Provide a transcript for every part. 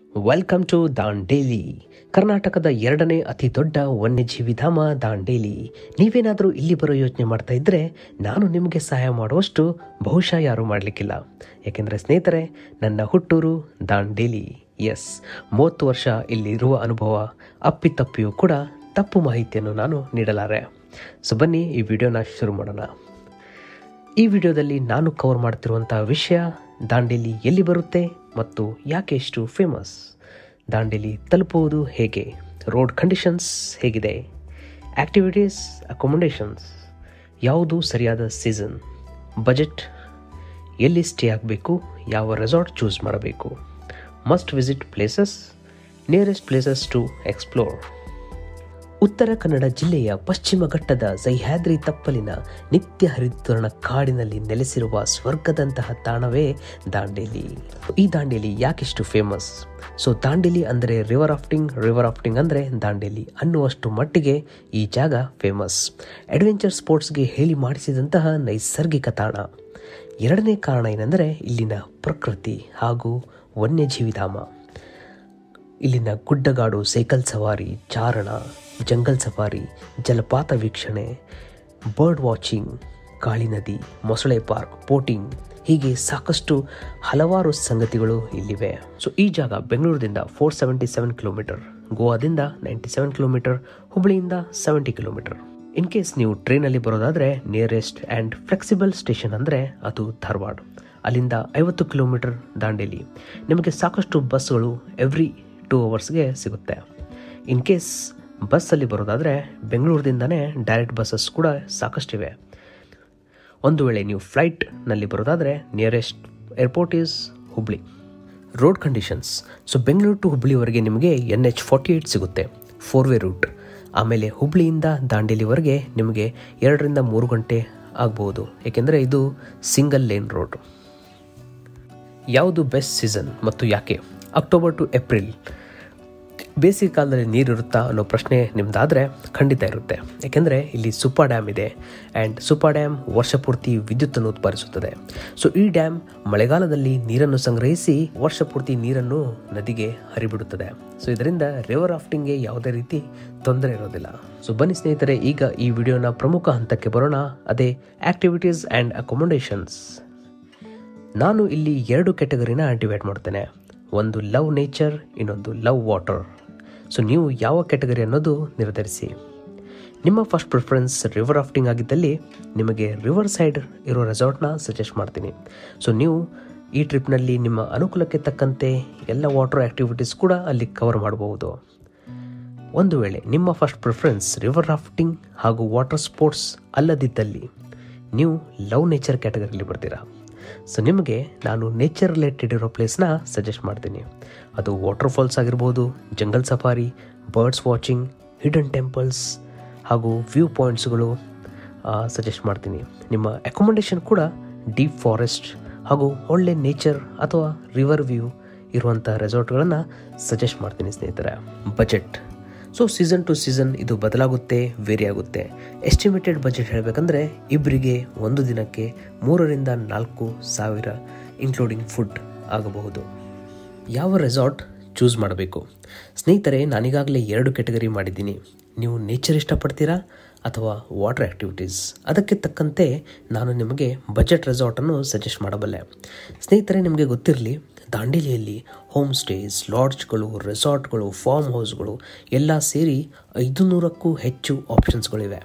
welcome to Dandeli ಕರ್ನಾಟಕದ ಎರಡನೇ ಅತಿ ದೊಡ್ಡ ವನ್ಯಜೀವಿ ಧಾಮ ದಾಂಡೇಲಿ ನೀವೇನಾದರೂ ಇಲ್ಲಿ ಬರೋ ಯೋಚನೆ ಮಾಡ್ತಾ ಇದ್ದರೆ ನಾನು ನಿಮಗೆ ಸಹಾಯ ಮಾಡುವಷ್ಟು ಬಹುಶಃ ಯಾರೂ ಮಾಡಲಿಕ್ಕಿಲ್ಲ ಯಾಕೆಂದರೆ ಸ್ನೇಹಿತರೆ ನನ್ನ ಹುಟ್ಟೂರು ದಾಂಡೇಲಿ ಎಸ್ ಮೂವತ್ತು ವರ್ಷ ಇಲ್ಲಿ ಇರುವ ಅನುಭವ ಅಪ್ಪಿತಪ್ಪಿಯೂ ಕೂಡ ತಪ್ಪು ಮಾಹಿತಿಯನ್ನು ನಾನು ನೀಡಲಾರೆ ಸೊ ಬನ್ನಿ ಈ ವಿಡಿಯೋನ ಶುರು ಮಾಡೋಣ ಈ ವಿಡಿಯೋದಲ್ಲಿ ನಾನು ಕವರ್ ಮಾಡ್ತಿರುವಂತಹ ವಿಷಯ ದಾಂಡೇಲಿ ಎಲ್ಲಿ ಬರುತ್ತೆ ಮತ್ತು ಯಾಕೆ ಇಷ್ಟು ಫೇಮಸ್ ದಾಂಡೇಲಿ ತಲುಪುವುದು ಹೇಗೆ ರೋಡ್ ಕಂಡೀಷನ್ಸ್ ಹೇಗಿದೆ ಆ್ಯಕ್ಟಿವಿಟೀಸ್ ಅಕೊಮಡೇಷನ್ಸ್ ಯಾವುದು ಸರಿಯಾದ ಸೀಸನ್ ಬಜೆಟ್ ಎಲ್ಲಿ ಸ್ಟೇ ಆಗಬೇಕು ಯಾವ ರೆಸಾರ್ಟ್ ಚೂಸ್ ಮಾಡಬೇಕು must visit places nearest places to explore Uttara Kannada ಜಿಲ್ಲೆಯ ಪಶ್ಚಿಮ ಘಟ್ಟದ ಸಹ್ಯಾದ್ರಿ ತಪ್ಪಲಿನ ನಿತ್ಯ ಹರಿದ್ವರ್ಣ ಕಾಡಿನಲ್ಲಿ ನೆಲೆಸಿರುವ ಸ್ವರ್ಗದಂತಹ ತಾಣವೇ ದಾಂಡೇಲಿ ಈ ದಾಂಡೇಲಿ ಯಾಕಿಷ್ಟು ಫೇಮಸ್ ಸೊ ದಾಂಡೇಲಿ ಅಂದರೆ ರಿವರ್ ರಾಫ್ಟಿಂಗ್ ರಿವರ್ ರಾಫ್ಟಿಂಗ್ ಅಂದರೆ ದಾಂಡೇಲಿ ಅನ್ನುವಷ್ಟು ಮಟ್ಟಿಗೆ ಈ ಜಾಗ ಫೇಮಸ್ ಅಡ್ವೆಂಚರ್ ಸ್ಪೋರ್ಟ್ಸ್ಗೆ ಹೇಳಿ ಮಾಡಿಸಿದಂತಹ ನೈಸರ್ಗಿಕ ತಾಣ ಎರಡನೇ ಕಾರಣ ಏನೆಂದರೆ ಇಲ್ಲಿನ ಪ್ರಕೃತಿ ಹಾಗೂ ವನ್ಯಜೀವಿ ಧಾಮ ಇಲ್ಲಿನ ಗುಡ್ಡಗಾಡು ಸೈಕಲ್ ಸವಾರಿ ಚಾರಣ ಜಂಗಲ್ ಸಫಾರಿ ಜಲಪಾತ ವೀಕ್ಷಣೆ ಬರ್ಡ್ ವಾಚಿಂಗ್ ಕಾಳಿ ನದಿ ಮೊಸಳೆ ಪಾರ್ಕ್ ಬೋಟಿಂಗ್ ಹೀಗೆ ಸಾಕಷ್ಟು ಹಲವಾರು ಸಂಗತಿಗಳು ಇಲ್ಲಿವೆ ಸೊ ಈ ಜಾಗ ಬೆಂಗಳೂರಿನಿಂದ ಫೋರ್ ಸೆವೆಂಟಿ ಸೆವೆನ್ ಕಿಲೋಮೀಟರ್ ಗೋವಾದಿಂದ ನೈಂಟಿ ಸೆವೆನ್ ಕಿಲೋಮೀಟರ್ ಹುಬ್ಬಳ್ಳಿಯಿಂದ ಸೆವೆಂಟಿ ಕಿಲೋಮೀಟರ್ ಇನ್ ಕೇಸ್ ನೀವು ಟ್ರೈನಲ್ಲಿ ಬರೋದಾದರೆ ನಿಯರೆಸ್ಟ್ ಆ್ಯಂಡ್ ಫ್ಲೆಕ್ಸಿಬಲ್ ಸ್ಟೇಷನ್ ಅಂದರೆ ಅದು ಧಾರವಾಡ ಅಲ್ಲಿಂದ ಐವತ್ತು ಕಿಲೋಮೀಟರ್ ದಾಂಡೇಲಿ ನಿಮಗೆ ಸಾಕಷ್ಟು ಬಸ್ಗಳು ಎವ್ರಿ ಟೂ ಅವರ್ಸ್ಗೆ ಸಿಗುತ್ತೆ ಇನ್ ಕೇಸ್ ಬಸ್ಸಲ್ಲಿ ಬರೋದಾದರೆ ಬೆಂಗಳೂರಿನಿಂದನೇ ಡೈರೆಕ್ಟ್ ಬಸ್ಸಸ್ ಕೂಡ ಸಾಕಷ್ಟಿವೆ ಒಂದು ವೇಳೆ ನೀವು ಫ್ಲೈಟ್ನಲ್ಲಿ ಬರೋದಾದರೆ nearest airport is Hubli road conditions so Bengaluru to ಹುಬ್ಳಿವರೆಗೆ ನಿಮಗೆ ಎನ್ ಎಚ್ ಫಾರ್ಟಿ ಏಯ್ಟ್ ಸಿಗುತ್ತೆ ಫೋರ್ ವೇ ರೂಟ್ ಆಮೇಲೆ ಹುಬ್ಳಿಯಿಂದ ದಾಂಡೇಲಿವರೆಗೆ ನಿಮಗೆ ಎರಡರಿಂದ ಮೂರು ಗಂಟೆ ಆಗ್ಬೋದು ಏಕೆಂದರೆ ಇದು ಸಿಂಗಲ್ ಲೇನ್ ರೋಡ್ ಯಾವುದು ಬೆಸ್ಟ್ ಸೀಸನ್ ಮತ್ತು ಯಾಕೆ ಅಕ್ಟೋಬರ್ ಟು ಏಪ್ರಿಲ್ ಬೇಸಿಗೆ ಕಾಲದಲ್ಲಿ ನೀರಿರುತ್ತಾ ಅನ್ನೋ ಪ್ರಶ್ನೆ ನಿಮ್ದಾದರೆ ಖಂಡಿತ ಇರುತ್ತೆ ಯಾಕೆಂದರೆ ಇಲ್ಲಿ ಸುಪಾ ಡ್ಯಾಮ್ ಇದೆ ಆ್ಯಂಡ್ ಸುಪಾ ಡ್ಯಾಮ್ ವರ್ಷ ಪೂರ್ತಿ ವಿದ್ಯುತ್ತನ್ನು ಉತ್ಪಾದಿಸುತ್ತದೆ ಸೊ ಈ ಡ್ಯಾಮ್ ಮಳೆಗಾಲದಲ್ಲಿ ನೀರನ್ನು ಸಂಗ್ರಹಿಸಿ ವರ್ಷ ಪೂರ್ತಿ ನೀರನ್ನು ನದಿಗೆ ಹರಿಬಿಡುತ್ತದೆ ಸೊ ಇದರಿಂದ ರಿವರ್ ರಾಫ್ಟಿಂಗ್ಗೆ ಯಾವುದೇ ರೀತಿ ತೊಂದರೆ ಇರೋದಿಲ್ಲ ಸೊ ಬನ್ನಿ ಸ್ನೇಹಿತರೆ ಈಗ ಈ ವಿಡಿಯೋನ ಪ್ರಮುಖ ಹಂತಕ್ಕೆ ಬರೋಣ ಅದೇ ಆಕ್ಟಿವಿಟೀಸ್ ಆ್ಯಂಡ್ ಅಕೊಮಡೇಷನ್ಸ್ ನಾನು ಇಲ್ಲಿ ಎರಡು ಕೆಟಗರಿನ ಡಿವೈಡ್ ಮಾಡ್ತೇನೆ ಒಂದು ಲವ್ ನೇಚರ್ ಇನ್ನೊಂದು ಲವ್ ವಾಟರ್ ಸೊ ನೀವು ಯಾವ ಕೆಟಗರಿ ಅನ್ನೋದು ನಿರ್ಧರಿಸಿ ನಿಮ್ಮ ಫಸ್ಟ್ ಪ್ರಿಫರೆನ್ಸ್ ರಿವರ್ ರಾಫ್ಟಿಂಗ್ ಆಗಿದ್ದಲ್ಲಿ ನಿಮಗೆ ರಿವರ್ ಸೈಡ್ ಇರೋ ರೆಸಾರ್ಟ್ನ ಸಜೆಸ್ಟ್ ಮಾಡ್ತೀನಿ ಸೊ ನೀವು ಈ ಟ್ರಿಪ್ನಲ್ಲಿ ನಿಮ್ಮ ಅನುಕೂಲಕ್ಕೆ ತಕ್ಕಂತೆ ಎಲ್ಲ ವಾಟರ್ ಆ್ಯಕ್ಟಿವಿಟೀಸ್ ಕೂಡ ಅಲ್ಲಿ ಕವರ್ ಮಾಡಬಹುದು ಒಂದು ವೇಳೆ ನಿಮ್ಮ ಫಸ್ಟ್ ಪ್ರಿಫರೆನ್ಸ್ ರಿವರ್ ರಾಫ್ಟಿಂಗ್ ಹಾಗೂ ವಾಟರ್ ಸ್ಪೋರ್ಟ್ಸ್ ಅಲ್ಲದಿದ್ದಲ್ಲಿ ನೀವು ಲವ್ ನೇಚರ್ ಕ್ಯಾಟಗರಿಲಿ ಬರ್ತೀರಾ ಸೊ ನಿಮಗೆ ನಾನು ನೇಚರ್ ರಿಲೇಟೆಡ್ ಇರೋ ಪ್ಲೇಸ್ನ ಸಜೆಸ್ಟ್ ಮಾಡ್ತೀನಿ ಅದು ವಾಟರ್ ಫಾಲ್ಸ್ ಆಗಿರ್ಬೋದು jungle safari birds watching hidden temples ಹಾಗೂ ವ್ಯೂ ಪಾಯಿಂಟ್ಸ್ಗಳು ಸಜೆಸ್ಟ್ ಮಾಡ್ತೀನಿ ನಿಮ್ಮ ಅಕೊಮಡೇಷನ್ ಕೂಡ ಡೀಪ್ ಫಾರೆಸ್ಟ್ ಹಾಗೂ ಒಳ್ಳೆ ನೇಚರ್ ಅಥವಾ ರಿವರ್ ವ್ಯೂ ಇರುವಂಥ ರೆಸಾರ್ಟ್ಗಳನ್ನು ಸಜೆಸ್ಟ್ ಮಾಡ್ತೀನಿ ಸ್ನೇಹಿತರೆ budget so season to season ಇದು ಬದಲಾಗುತ್ತೆ ವೇರಿ ಆಗುತ್ತೆ ಎಸ್ಟಿಮೇಟೆಡ್ ಬಜೆಟ್ ಹೇಳಬೇಕಂದ್ರೆ ಇಬ್ಬರಿಗೆ ಒಂದು ದಿನಕ್ಕೆ ಮೂರರಿಂದ ನಾಲ್ಕು ಸಾವಿರ ಇನ್ಕ್ಲೂಡಿಂಗ್ ಫುಡ್ ಆಗಬಹುದು ಯಾವ ರೆಸಾರ್ಟ್ ಚೂಸ್ ಮಾಡಬೇಕು ಸ್ನೇಹಿತರೆ ನಾನೀಗಾಗಲೇ ಎರಡು ಕೆಟಗರಿ ಮಾಡಿದ್ದೀನಿ ನೀವು ನೇಚರ್ ಇಷ್ಟಪಡ್ತೀರಾ ಅಥವಾ ವಾಟರ್ ಆ್ಯಕ್ಟಿವಿಟೀಸ್ ಅದಕ್ಕೆ ತಕ್ಕಂತೆ ನಾನು ನಿಮಗೆ ಬಜೆಟ್ ರೆಸಾರ್ಟನ್ನು ಸಜೆಸ್ಟ್ ಮಾಡಬಲ್ಲೆ ಸ್ನೇಹಿತರೆ ನಿಮಗೆ ಗೊತ್ತಿರಲಿ ದಾಂಡೇಲಿಯಲ್ಲಿ ಹೋಮ್ ಸ್ಟೇಸ್ ಲಾಡ್ಜ್ಗಳು ರೆಸಾರ್ಟ್ಗಳು ಫಾರ್ಮ್ ಹೌಸ್ಗಳು ಎಲ್ಲ ಸೇರಿ ಐದು ನೂರಕ್ಕೂ ಹೆಚ್ಚು ಆಪ್ಷನ್ಸ್ಗಳಿವೆ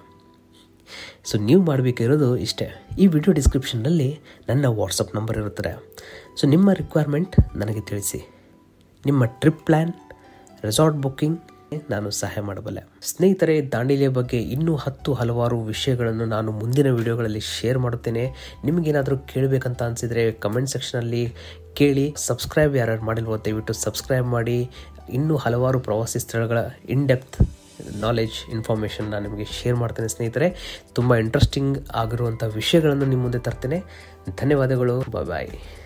ಸೊ ನೀವು ಮಾಡಬೇಕಿರೋದು ಇಷ್ಟೇ ಈ ವಿಡಿಯೋ ಡಿಸ್ಕ್ರಿಪ್ಷನ್ನಲ್ಲಿ ನನ್ನ ವಾಟ್ಸಪ್ ನಂಬರ್ ಇರುತ್ತದೆ ಸೊ ನಿಮ್ಮ ರಿಕ್ವೈರ್ಮೆಂಟ್ ನನಗೆ ತಿಳಿಸಿ ನಿಮ್ಮ ಟ್ರಿಪ್ ಪ್ಲ್ಯಾನ್ ರೆಸಾರ್ಟ್ ಬುಕ್ಕಿಂಗ್ ನಾನು ಸಹಾಯ ಮಾಡಬಲ್ಲೆ ಸ್ನೇಹಿತರೆ ದಾಂಡೇಲಿಯ ಬಗ್ಗೆ ಇನ್ನೂ ಹತ್ತು ಹಲವಾರು ವಿಷಯಗಳನ್ನು ನಾನು ಮುಂದಿನ ವಿಡಿಯೋಗಳಲ್ಲಿ ಶೇರ್ ಮಾಡುತ್ತೇನೆ ನಿಮಗೇನಾದರೂ ಕೇಳಬೇಕಂತ ಅನಿಸಿದರೆ ಕಮೆಂಟ್ ಸೆಕ್ಷನಲ್ಲಿ ಕೇಳಿ ಸಬ್ಸ್ಕ್ರೈಬ್ ಯಾರ್ಯಾರು ಮಾಡಿಲ್ವೋ ದಯವಿಟ್ಟು ಸಬ್ಸ್ಕ್ರೈಬ್ ಮಾಡಿ ಇನ್ನೂ ಹಲವಾರು ಪ್ರವಾಸಿ ಸ್ಥಳಗಳ ಇನ್ ಡೆಪ್ತ್ ನಾಲೆಜ್ ಇನ್ಫಾರ್ಮೇಷನ್ ನಾನು ನಿಮಗೆ ಶೇರ್ ಮಾಡ್ತೇನೆ ಸ್ನೇಹಿತರೆ ತುಂಬ ಇಂಟ್ರೆಸ್ಟಿಂಗ್ ಆಗಿರುವಂಥ ವಿಷಯಗಳನ್ನು ನಿಮ್ಮ ಮುಂದೆ ತರ್ತೇನೆ ಧನ್ಯವಾದಗಳು ಬಾಯ್ ಬಾಯ್